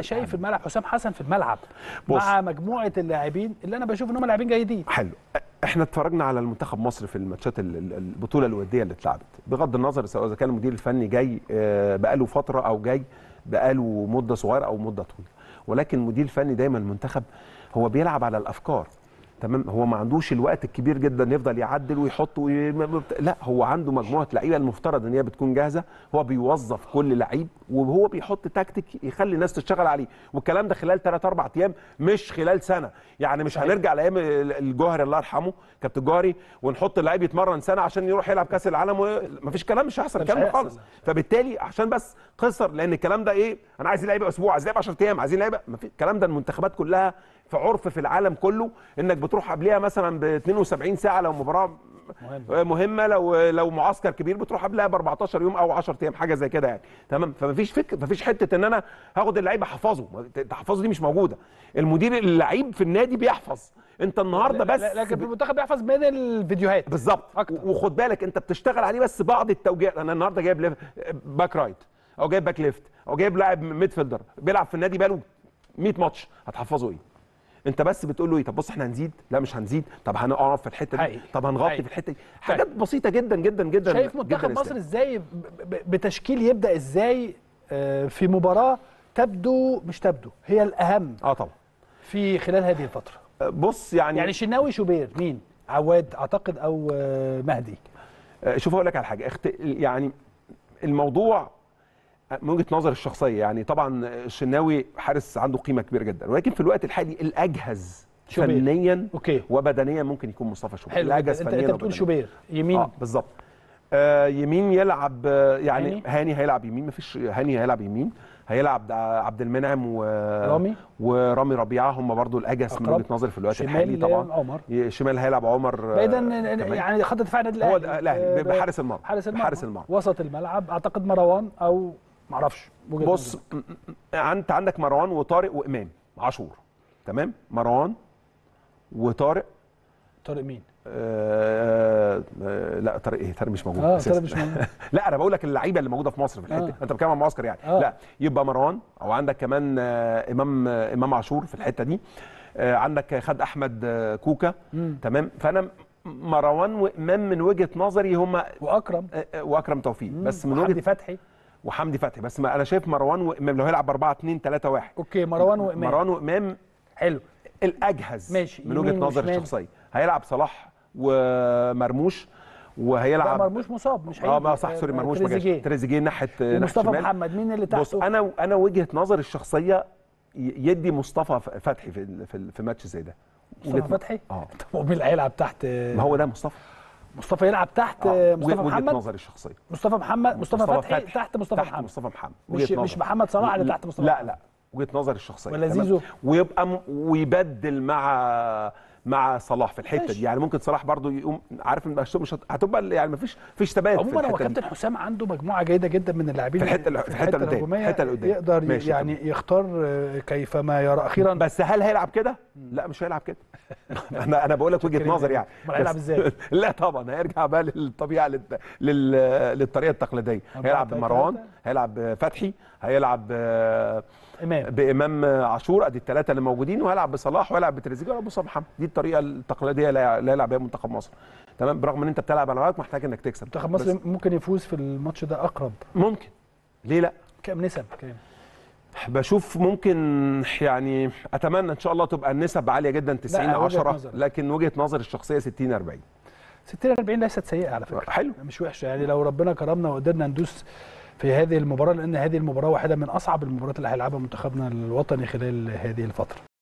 شايف الملعب حسام حسن في الملعب بص. مع مجموعه اللاعبين اللي انا بشوف ان هم لاعبين جيدين حلو احنا اتفرجنا على المنتخب مصر في الماتشات ال- ال- البطوله الوديه اللي اتلعبت بغض النظر سواء اذا كان المدير الفني جاي آه، بقاله فتره او جاي بقاله مده صغيره او مده طويله ولكن المدير الفني دايما المنتخب هو بيلعب على الافكار تمام هو ما عندوش الوقت الكبير جدا يفضل يعدل ويحط وي... ما- ما بت- لا هو عنده مجموعه لعيبه المفترض ان هي بتكون جاهزه هو بيوظف كل لعيب وهو بيحط تكتيك يخلي الناس تشتغل عليه والكلام ده خلال 3 4 ايام مش خلال سنه يعني مش صحيح. هنرجع لايام ال- الجوهري الله يرحمه كابتن الجوهري ونحط اللعيب يتمرن سنه عشان يروح يلعب كاس العالم و... مفيش كلام مش هيحصل مش الكلام ده هيحصل. خالص فبالتالي عشان بس خسر لان الكلام ده ايه انا عايز لعيبه اسبوع عايز لعيبه 10 ايام عايزين لعيبه مفيش الكلام ده المنتخبات كلها في عرف في العالم كله انك بتروح قبلها مثلا ب 72 ساعه لو مباراه مهم. مهمه لو لو معسكر كبير بتروح قبلها ب 14 يوم او 10 ايام حاجه زي كده يعني تمام فمفيش فكر مفيش حته ان انا هاخد اللعيبه احفظه تحفظه دي مش موجوده المدير اللعيب في النادي بيحفظ انت النهارده بس لا- لكن في المنتخب بيحفظ من الفيديوهات بالظبط أكتر. وخد بالك انت بتشتغل عليه بس بعض التوجيهات انا النهارده جايب ليف- باك رايت او جايب باك ليفت او جايب لاعب ميدفيلدر بيلعب في النادي بقاله 100 ماتش هتحفظه ايه انت بس بتقول له ايه طب بص احنا هنزيد لا مش هنزيد طب هنقف في الحته دي حقيقي. طب هنغطي حقيقي. في الحته دي حاجات بسيطه جدا جدا جدا شايف جداً منتخب يا مصر إسلام. ازاي ب- ب- بتشكيل يبدا ازاي آه، في مباراه تبدو مش تبدو هي الاهم اه طبعا في خلال هذه الفتره بص يعني, يعني شناوي شوبير مين عواد اعتقد او آه، مهدي آه، شوف اقول لك على حاجه اخت... يعني الموضوع من وجهه نظري الشخصيه يعني طبعا الشناوي حارس عنده قيمه كبيره جدا ولكن في الوقت الحالي الاجهز شوبير. فنيا اوكي وبدنيا ممكن يكون مصطفى شوبير حلو الاجهز انت فنيا انت بتقول وبدنياً. شوبير يمين اه بالظبط آه يمين يلعب آه، يعني هاني؟ هاني, هيلعب يمين مفيش هاني هيلعب يمين هيلعب ده عبد المنعم و رامي؟ ورامي ربيعه هم برضو الاجهز من أقرب. وجهه نظري في الوقت شمال الحالي طبعا عمر. شمال هيلعب عمر آه، بعيدا كمان. يعني خط دفاع النادي هو الاهلي ده- الأهلي، آه، بحارس المرمى. حارس المرمى بحارس المرمى. وسط الملعب اعتقد مروان او معرفش وجهة بص نظري. م- م- انت عندك مروان وطارق وامام عاشور تمام مروان وطارق طارق مين آه آه لا طارق ايه طارق مش موجود اه أساساً. طارق مش موجود لا انا بقول لك اللعيبه اللي موجوده في مصر في الحته آه. انت بتتكلم عن معسكر يعني آه. لا يبقى مروان او عندك كمان آه امام آه امام عاشور في الحته دي آه عندك خد احمد آه كوكا مم. تمام فانا مروان وامام من وجهه نظري هم واكرم واكرم توفيق بس من وحمدي وجهه فتحي وحمدي فتحي بس ما انا شايف مروان وامام لو هيلعب ب 4 2 3 1 اوكي مروان وامام مروان وامام حلو الاجهز ماشي، من وجهه يمين نظري وشمال. الشخصيه هيلعب صلاح ومرموش لا وهيلعب مرموش مصاب مش اه هيجي. ما صح سوري آه، مرموش ما جاش تريزيجيه. تريزيجيه ناحيه ناحيه ومصطفى شمال. محمد مين اللي تحته بص انا انا وجهه نظري الشخصيه ي- يدي مصطفى ف- فتحي في ال- في, ال- في ماتش زي ده مصطفى وجهة- فتحي اه طب ومين اللي هيلعب تحت ما هو ده مصطفى مصطفى يلعب تحت آه. مصطفى وجهة محمد نظري الشخصيه مصطفى محمد مصطفى, مصطفى فتحي, فتحي. تحت مصطفى تحت محمد مصطفى محمد مش وجهة مش نظري. محمد صلاح اللي تحت مصطفى لا محمد. لا وجهه نظري الشخصيه ولا تمام؟ زيزو؟ ويبقى م... ويبدل مع مع صلاح في الحته ماشي. دي يعني ممكن صلاح برضو يقوم عارف ان مش مش هت- هتبقى يعني مفيش مفيش ثبات في عموما هو الحته دي كابتن حسام عنده مجموعه جيده جدا من اللاعبين في الحتة- في الحتة اللي قدام، الهجومية الحتة اللي قدام. يقدر ماشي، يعني يختار آه، كيفما يرى اخيرا بس هل هيلعب كده؟ لا مش هيلعب كده انا انا بقول لك وجهه فكرين نظري يعني أمال هيلعب بس- إزاي؟ لا طبعا هيرجع بقى للطبيعه لل... لل... للطريقه التقليديه أربعة، هيلعب تلاتة، بمروان تلاتة. هيلعب فتحي هيلعب آه، امام بامام عاشور ادي الثلاثه اللي موجودين وهيلعب بصلاح وهيلعب بتريزيجيه وهيلعب بمصطفى محمد دي الطريقه التقليديه اللي اللي هيلعب بيها منتخب مصر تمام برغم ان انت بتلعب على وقت محتاج انك تكسب منتخب بس مصر ممكن يفوز في الماتش ده اقرب ممكن ليه لا كام نسب كام بشوف ممكن يعني اتمنى ان شاء الله تبقى النسب عاليه جدا 90 وجهة 10 نظرك. لكن وجهه نظري الشخصيه 60 40 60 40 ليست سيئه على فكره حلو مش وحشه يعني لو ربنا كرمنا وقدرنا ندوس في هذه المباراه لان هذه المباراه واحده من اصعب المباريات اللي هيلعبها منتخبنا الوطني خلال هذه الفتره